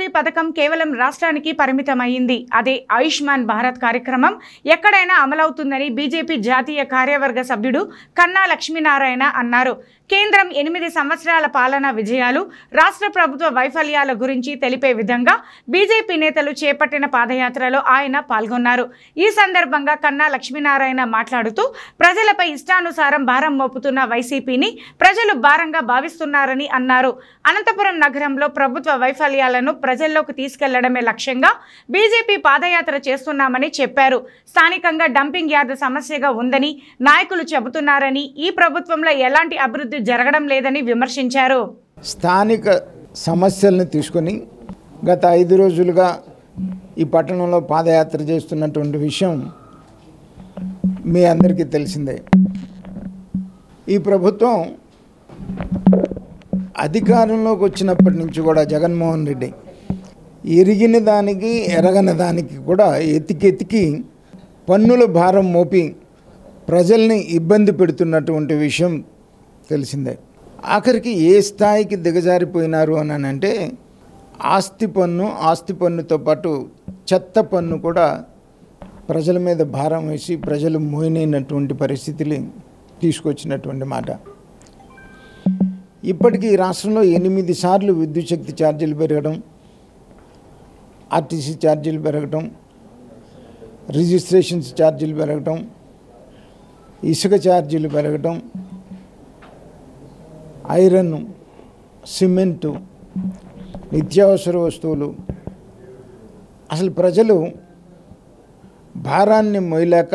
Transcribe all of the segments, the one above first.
ఆరోగ్యశ్రీ పథకం కేవలం రాష్ట్రానికి పరిమితమైంది అదే ఆయుష్మాన్ భారత్ కార్యక్రమం ఎక్కడైనా అమలవుతుందని బీజేపీ జాతీయ కార్యవర్గ సభ్యుడు కన్నా లక్ష్మీనారాయణ అన్నారు కేంద్రం ఎనిమిది సంవత్సరాల పాలనా విజయాలు రాష్ట్ర ప్రభుత్వ వైఫల్యాల గురించి తెలిపే విధంగా బీజేపీ నేతలు చేపట్టిన పాదయాత్రలో ఆయన పాల్గొన్నారు ఈ సందర్భంగా కన్నా లక్ష్మీనారాయణ మాట్లాడుతూ ప్రజలపై ఇష్టానుసారం భారం మోపుతున్న వైసీపీని ప్రజలు భారంగా భావిస్తున్నారని అన్నారు అనంతపురం నగరంలో ప్రభుత్వ వైఫల్యాలను ప్రజల్లోకి తీసుకెళ్లడమే లక్ష్యంగా బీజేపీ పాదయాత్ర చేస్తున్నామని చెప్పారు స్థానికంగా డంపింగ్ యార్డు సమస్యగా ఉందని నాయకులు చెబుతున్నారని ఈ ప్రభుత్వంలో ఎలాంటి అభివృద్ధి జరగడం లేదని విమర్శించారు స్థానిక సమస్యలను తీసుకొని గత ఐదు రోజులుగా ఈ పట్టణంలో పాదయాత్ర చేస్తున్నటువంటి విషయం మీ అందరికీ తెలిసిందే ఈ ప్రభుత్వం అధికారంలోకి వచ్చినప్పటి నుంచి కూడా జగన్మోహన్ రెడ్డి ఎరిగిన దానికి ఎరగని దానికి కూడా ఎతికెతికి పన్నుల భారం మోపి ప్రజల్ని ఇబ్బంది పెడుతున్నటువంటి విషయం తెలిసిందే ఆఖరికి ఏ స్థాయికి దిగజారిపోయినారు అని అంటే ఆస్తి పన్ను ఆస్తి పన్నుతో పాటు చెత్త పన్ను కూడా ప్రజల మీద భారం వేసి ప్రజలు మోయనైనటువంటి పరిస్థితులు తీసుకొచ్చినటువంటి మాట ఇప్పటికీ ఈ రాష్ట్రంలో ఎనిమిది సార్లు విద్యుత్ శక్తి ఛార్జీలు పెరగడం ఆర్టీసీ ఛార్జీలు పెరగటం రిజిస్ట్రేషన్స్ ఛార్జీలు పెరగటం ఇసుక ఛార్జీలు పెరగటం ఐరన్ సిమెంటు నిత్యావసర వస్తువులు అసలు ప్రజలు భారాన్ని మోయలేక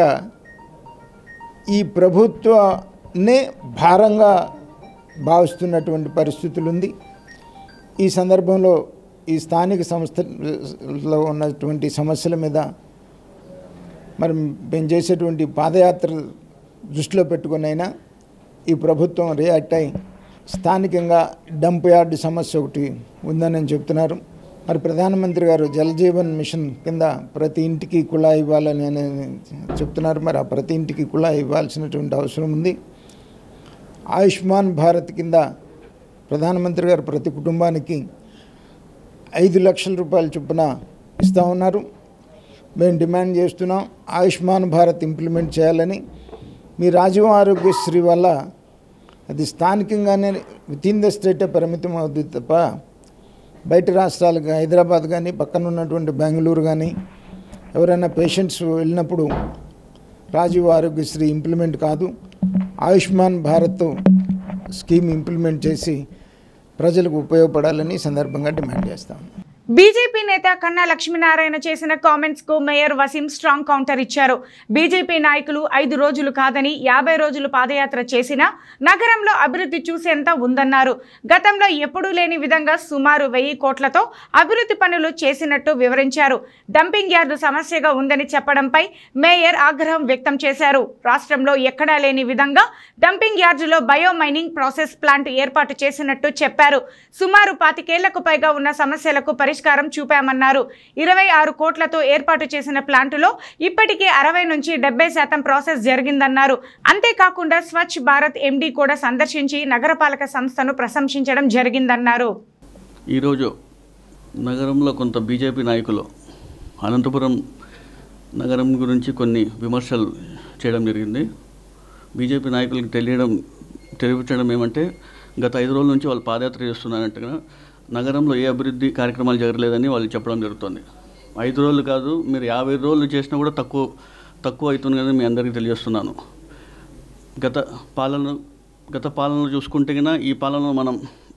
ఈ ప్రభుత్వనే భారంగా భావిస్తున్నటువంటి పరిస్థితులు ఉంది ఈ సందర్భంలో ఈ స్థానిక సంస్థలో ఉన్నటువంటి సమస్యల మీద మరి మేము చేసేటువంటి పాదయాత్ర దృష్టిలో పెట్టుకునైనా ఈ ప్రభుత్వం రియాక్ట్ అయి స్థానికంగా డంప్ యార్డ్ సమస్య ఒకటి ఉందని అని చెప్తున్నారు మరి ప్రధానమంత్రి గారు జలజీవన్ మిషన్ కింద ప్రతి ఇంటికి కుళాయి ఇవ్వాలని అని చెప్తున్నారు మరి ఆ ప్రతి ఇంటికి కుళాయి ఇవ్వాల్సినటువంటి అవసరం ఉంది ఆయుష్మాన్ భారత్ కింద ప్రధానమంత్రి గారు ప్రతి కుటుంబానికి ఐదు లక్షల రూపాయల చొప్పున ఇస్తూ ఉన్నారు మేము డిమాండ్ చేస్తున్నాం ఆయుష్మాన్ భారత్ ఇంప్లిమెంట్ చేయాలని మీ రాజీవ్ ఆరోగ్యశ్రీ వల్ల అది స్థానికంగానే విత్ ఇన్ ద స్టేటే పరిమితం అవుతుంది తప్ప బయట రాష్ట్రాలకు హైదరాబాద్ కానీ పక్కన ఉన్నటువంటి బెంగళూరు కానీ ఎవరైనా పేషెంట్స్ వెళ్ళినప్పుడు రాజీవ్ ఆరోగ్యశ్రీ ఇంప్లిమెంట్ కాదు ఆయుష్మాన్ భారత్ స్కీమ్ ఇంప్లిమెంట్ చేసి ప్రజలకు ఉపయోగపడాలని ఈ సందర్భంగా డిమాండ్ చేస్తాం బీజేపీ నేత కన్నా లక్ష్మీనారాయణ చేసిన కామెంట్స్ కు మేయర్ వసీం స్ట్రాంగ్ కౌంటర్ ఇచ్చారు బీజేపీ నాయకులు ఐదు రోజులు కాదని యాభై రోజులు పాదయాత్ర చేసినా నగరంలో అభివృద్ధి చూసేంత ఉందన్నారు గతంలో ఎప్పుడూ లేని విధంగా సుమారు వెయ్యి కోట్లతో అభివృద్ధి పనులు చేసినట్టు వివరించారు డంపింగ్ యార్డు సమస్యగా ఉందని చెప్పడంపై మేయర్ ఆగ్రహం వ్యక్తం చేశారు రాష్ట్రంలో ఎక్కడా లేని విధంగా డంపింగ్ యార్డులో బయో మైనింగ్ ప్రాసెస్ ప్లాంట్ ఏర్పాటు చేసినట్టు చెప్పారు సుమారు పాతికేళ్లకు పైగా ఉన్న సమస్యలకు పరిష్కారం చూపామన్నారు ఇరవై ఆరు కోట్లతో ఏర్పాటు చేసిన ప్లాంటులో ఇప్పటికే అరవై నుంచి డెబ్బై శాతం ప్రాసెస్ జరిగిందన్నారు అంతేకాకుండా స్వచ్ఛ భారత్ ఎండీ కూడా సందర్శించి నగరపాలక సంస్థను ప్రశంసించడం జరిగిందన్నారు ఈరోజు నగరంలో కొంత బీజేపీ నాయకులు అనంతపురం నగరం గురించి కొన్ని విమర్శలు చేయడం జరిగింది బీజేపీ నాయకులకు తెలియడం తెలిపించడం ఏమంటే గత ఐదు రోజుల నుంచి వాళ్ళు పాదయాత్ర చేస్తున్నారంటగా నగరంలో ఏ అభివృద్ధి కార్యక్రమాలు జరగలేదని వాళ్ళు చెప్పడం జరుగుతుంది ఐదు రోజులు కాదు మీరు యాభై రోజులు చేసినా కూడా తక్కువ తక్కువ అవుతుంది కదా మీ అందరికీ తెలియజేస్తున్నాను గత పాలన గత పాలనలో చూసుకుంటే కన్నా ఈ పాలనలో మనం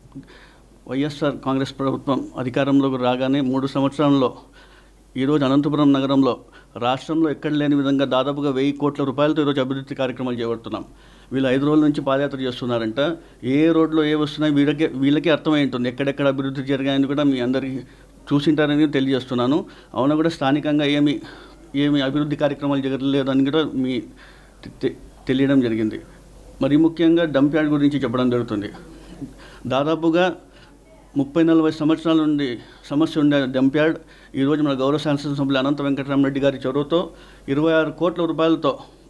వైఎస్ఆర్ కాంగ్రెస్ ప్రభుత్వం అధికారంలోకి రాగానే మూడు సంవత్సరాల్లో ఈరోజు అనంతపురం నగరంలో రాష్ట్రంలో ఎక్కడ లేని విధంగా దాదాపుగా వెయ్యి కోట్ల రూపాయలతో ఈరోజు అభివృద్ధి కార్యక్రమాలు చేపడుతున్నాం వీళ్ళు ఐదు రోజుల నుంచి పాదయాత్ర చేస్తున్నారంట ఏ రోడ్లో ఏ వస్తున్నాయి వీళ్ళకే వీళ్ళకే అర్థమై ఉంటుంది ఎక్కడెక్కడ అభివృద్ధి జరిగాయని కూడా మీ అందరికీ చూసింటారని తెలియజేస్తున్నాను అవునా కూడా స్థానికంగా ఏమి ఏమి అభివృద్ధి కార్యక్రమాలు జరగలేదు అని కూడా మీ తె- తెలియడం జరిగింది మరి ముఖ్యంగా డంప్ యార్డ్ గురించి చెప్పడం జరుగుతుంది దాదాపుగా ముప్పై నలభై సంవత్సరాల నుండి సమస్య ఉండే డంప్ యార్డ్ ఈరోజు మన గౌరవ శాసనసభ్యులు అనంత వెంకటరామరెడ్డి గారి చొరవతో ఇరవై ఆరు కోట్ల రూపాయలతో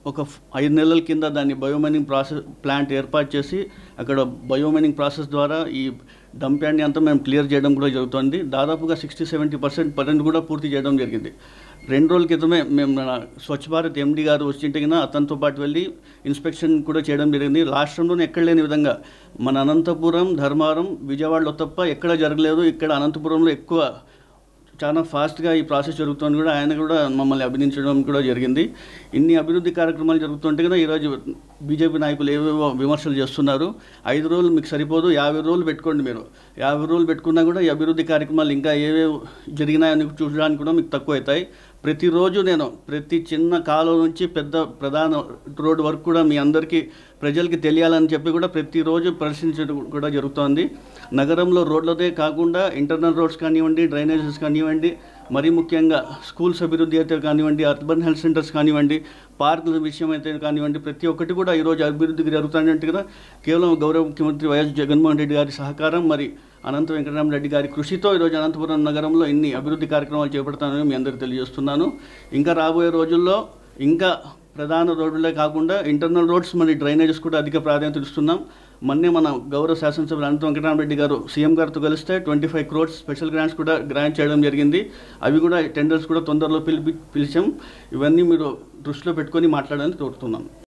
ఒక ఫ్- ఐదు నెలల కింద దాన్ని బయోమైనింగ్ ప్రాసెస్ ప్లాంట్ ఏర్పాటు చేసి అక్కడ బయోమైనింగ్ ప్రాసెస్ ద్వారా ఈ డంప్ యార్డ్ని అంతా మేము క్లియర్ చేయడం కూడా జరుగుతుంది దాదాపుగా సిక్స్టీ సెవెంటీ పర్సెంట్ పనులు కూడా పూర్తి చేయడం జరిగింది రెండు రోజుల క్రితమే మేము మన స్వచ్ఛ భారత్ ఎండి గారు వచ్చింటిగిన అతనితో పాటు వెళ్ళి ఇన్స్పెక్షన్ కూడా చేయడం జరిగింది రాష్ట్రంలోనే ఎక్కడ లేని విధంగా మన అనంతపురం ధర్మవరం విజయవాడలో తప్ప ఎక్కడ జరగలేదు ఇక్కడ అనంతపురంలో ఎక్కువ చాలా ఫాస్ట్గా ఈ ప్రాసెస్ జరుగుతుంది కూడా ఆయన కూడా మమ్మల్ని అభినందించడం కూడా జరిగింది ఇన్ని అభివృద్ధి కార్యక్రమాలు జరుగుతుంటే కదా ఈరోజు బీజేపీ నాయకులు ఏవేవో విమర్శలు చేస్తున్నారు ఐదు రోజులు మీకు సరిపోదు యాభై రోజులు పెట్టుకోండి మీరు యాభై రోజులు పెట్టుకున్నా కూడా ఈ అభివృద్ధి కార్యక్రమాలు ఇంకా ఏవేవి జరిగినాయని చూడడానికి కూడా మీకు తక్కువ అవుతాయి ప్రతిరోజు నేను ప్రతి చిన్న కాలువ నుంచి పెద్ద ప్రధాన రోడ్డు వరకు కూడా మీ అందరికీ ప్రజలకి తెలియాలని చెప్పి కూడా ప్రతిరోజు పరిశీలించడం కూడా జరుగుతోంది నగరంలో రోడ్లదే కాకుండా ఇంటర్నల్ రోడ్స్ కానివ్వండి డ్రైనేజెస్ కానివ్వండి మరీ ముఖ్యంగా స్కూల్స్ అభివృద్ధి అయితే కానివ్వండి అర్బన్ హెల్త్ సెంటర్స్ కానివ్వండి పార్కుల విషయం అయితే కానివ్వండి ప్రతి ఒక్కటి కూడా ఈరోజు అభివృద్ధికి జరుగుతుందంటే కదా కేవలం గౌరవ ముఖ్యమంత్రి వైఎస్ జగన్మోహన్ రెడ్డి గారి సహకారం మరి అనంత వెంకటరామరెడ్డి గారి కృషితో ఈరోజు అనంతపురం నగరంలో ఇన్ని అభివృద్ధి కార్యక్రమాలు చేపడతానని మీ అందరికీ తెలియజేస్తున్నాను ఇంకా రాబోయే రోజుల్లో ఇంకా ప్రధాన రోడ్లే కాకుండా ఇంటర్నల్ రోడ్స్ మరి డ్రైనేజెస్ కూడా అధిక ప్రాధాన్యత ఇస్తున్నాం మొన్నే మన గౌరవ శాసనసభ్యులు అనంత వెంకటరామరెడ్డి గారు సీఎం గారితో కలిస్తే twenty five crores special grants కూడా గ్రాంట్ చేయడం జరిగింది అవి కూడా టెండర్స్ కూడా తొందరలో పిలిపి పిలిచాం ఇవన్నీ మీరు దృష్టిలో పెట్టుకొని మాట్లాడాలని కోరుతున్నాను